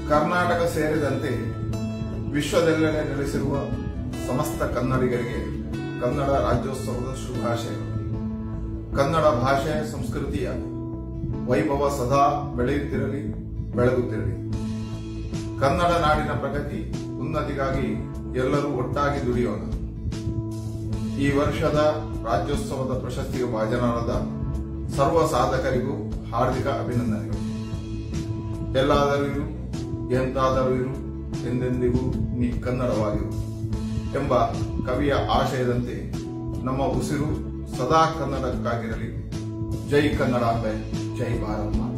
ಕರ್ನಾಟಕ ಸೇರಿದಂತೆ ವಿಶ್ವದೆಲ್ಲೆಡೆ ನೆಲೆಸಿರುವ ಸಮಸ್ತ ಕನ್ನಡಿಗರಿಗೆ ಕನ್ನಡ ರಾಜ್ಯೋತ್ಸವದ ಶುಭಾಶಯಗಳು ಕನ್ನಡ ಭಾಷೆ ಸಂಸ್ಕೃತಿಯ ವೈಭವ ಸದಾ ಬೆಳೆಯುತ್ತಿರಲಿ ಬೆಳಗುತ್ತಿರಲಿ ಕನ್ನಡ ನಾಡಿನ ಪ್ರಗತಿ ಉನ್ನತಿಗಾಗಿ ಎಲ್ಲರೂ ಒಟ್ಟಾಗಿ ದುಡಿಯೋಣ ಈ ವರ್ಷದ ರಾಜ್ಯೋತ್ಸವದ ಪ್ರಶಸ್ತಿಗೆ ಭಾಜನರಾದ ಸರ್ವ ಸಾಧಕರಿಗೂ ಹಾರ್ದಿಕ ಅಭಿನಂದನೆಗಳು ಎಲ್ಲಾದರೂ ಇರು ಎಂತಾದರೂ ಇರು ಎಂದೆಂದಿಗೂ ನೀ ಕನ್ನಡವಾಗಿರು ಎಂಬ ಕವಿಯ ಆಶಯದಂತೆ ನಮ್ಮ ಉಸಿರು ಸದಾ ಕನ್ನಡಕ್ಕಾಗಿರಲಿ ಜೈ ಕನ್ನಡಾಂಬೆ ಜೈ ಭಾರತ್ ಮಾತೆ